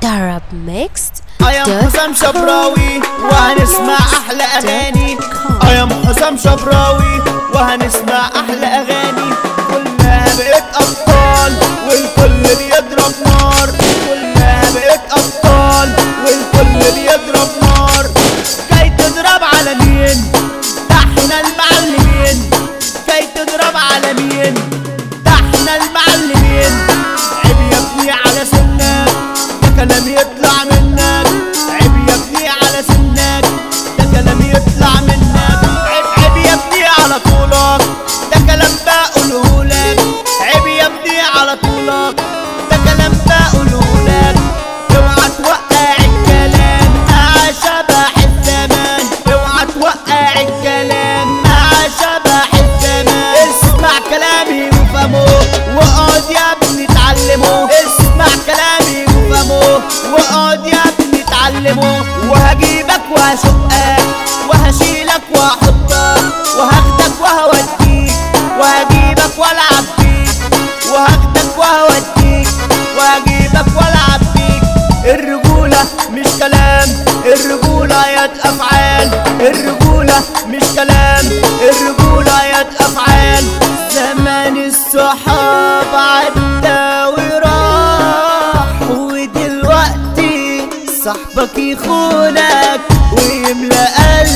Arab Mixed ايام حسام شبراوي وهنسمع احلى اغاني ايام حسام شبراوي وهنسمع احلى اغاني كلها بقت ابطال والكل بيضرب نار كلها بقت ابطال والكل بيضرب نار جاي تضرب على مين ده احنا المعلمين جاي تضرب على مين ده احنا المعلمين عيب يا ابني على سنك ده كلام يطلع منك عيب يا ابني على سنك ده كلام يطلع منك عيب عيب يا ابني على طولك ده كلام بقوله لك عيب يا ابني على طولك ده كلام بقوله لك اوعى توقع الكلام مع شبح الزمان اوعى توقع الكلام مع شبح الزمان اسمع كلامي وفهمه واقعد يا ابني اتعلمه اسمع كلامي وفهمه واقعد يا ابني اتعلمه وهجيبك وهشقك وهشيلك وهحطك وهاخدك وهوديك وهجيبك والعب بيك وهاخدك وهوديك وهجيبك والعب بيك الرجولة مش كلام الرجولة يد أفعال الرجولة مش كلام الرجولة يد أفعال زمان الصحاب عدى وراح ودلوقتي صاحبك يخونك ويملى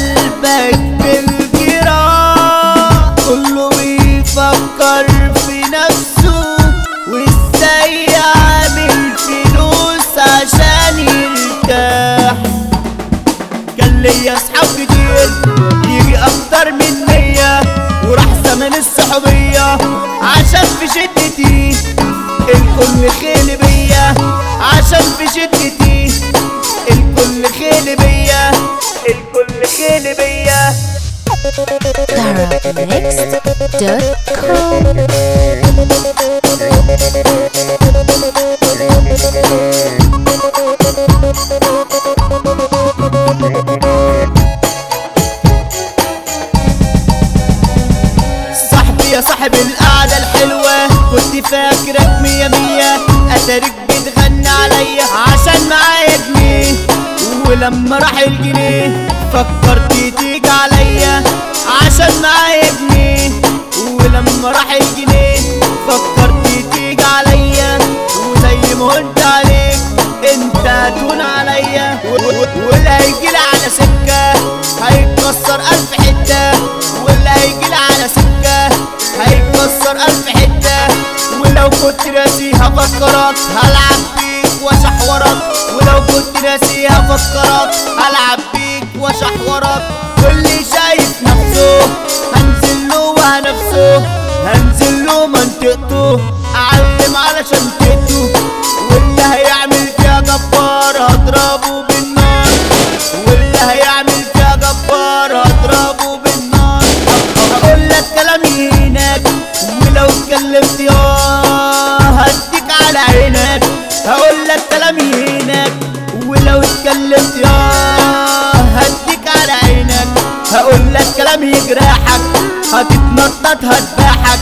قلبك بالجراح كله بيفكر في نفسه وازاي يعمل فلوس عشان يرتاح كان ليا اصحاب كتير يجي اكتر من مية وراح زمن الصحوبية عشان في شدتي الكل خيل بيا عشان في شدتي الكل خيل بيا الكل خيل بيا arabmixed.com صاحبي يا صاحب القعدة الحلوة كنت فاكرك مية مية اتاريك بتغني عليا عشان معايا جنيه ولما راح الجنيه فكرت تيجي عليا عشان معايا جنيه ولما راح الجنيه فكرت تيجي عليا وزي ما قلت عليك انت هتون عليا و- و- واللي هيجيلي على سكة هيتكسر ألف حتة واللي هيجيلي على سكة هيتكسر ألف حتة ولو كنت ناسي هفكرك هلعب بيك واشحورك ولو كنت ناسي هفكرك هلعب بيك واشحورك واللي شايف نفسه هنزل له وهنفسه هنزل له منطقته اعلم على شنطته واللي هيعمل فيها جبار هضربه بالنار واللي هيعمل فيها جبار هضربه بالنار هقول لك كلام يهينك ولو اتكلمت ياه هديك على عينك هقول لك كلام يهينك ولو اتكلمت ياه هديك على عينك هقول لك كلام يجرحك هتتنطط هتباحك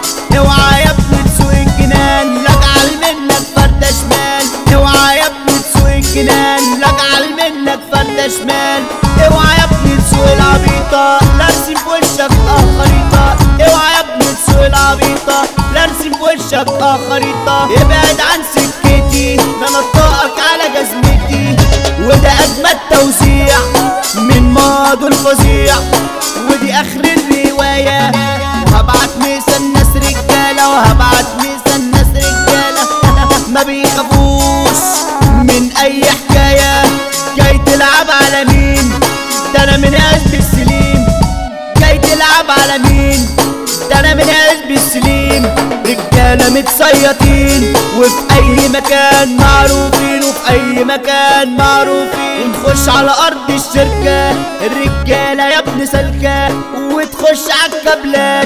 اوعى يا ابني تسوق الجنان لا اجعل منك فردة شمال اوعى يا ابني تسوق الجنان لا اجعل منك فردة شمال اوعى يا ابني تسوق العبيطة لا ارسم في وشك اه خريطة اوعى يا ابني تسوق العبيطة لا ارسم في وشك اه خريطة ابعد عن سكتي ده انا طاقك على جزمتي وده اجمد توزيع من ماضي الفظيع ودي اخر الرواية وهبعت ميسا الناس رجالة وهبعت ميسا الناس رجالة ما بيخافوش من اي حكاية جاي تلعب على مين ده انا من قلب السليم جاي تلعب على مين ده انا من قلب السليم رجالة متصيطين وفي اي مكان معروفين وفي اي مكان معروفين نخش على ارض الشركة الرجالة يا ابن سلكة وتخش عالكابلات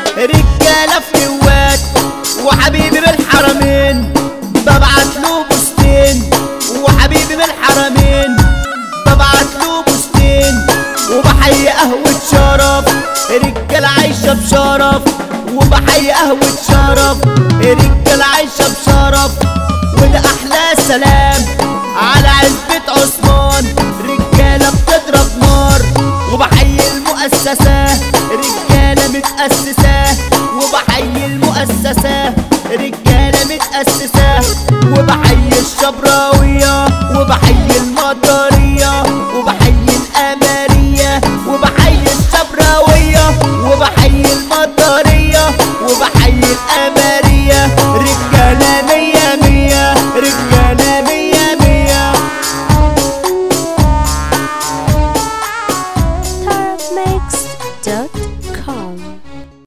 رجالة في قوات وحبيبي بالحرمين ببعت له بوستين وحبيبي بالحرمين ببعت له بوستين وبحيي قهوة شرف رجالة عايشة بشرف وبحيي قهوة شرف رجالة عايشة بشرف وده أحلى سلام على عزبة عثمان رجالة بتضرب نار وبحيي المؤسسة رجالة متأسسة وبحيي المؤسسة رجالة متأسسة وبحيي الشبراوية وبحيي المطر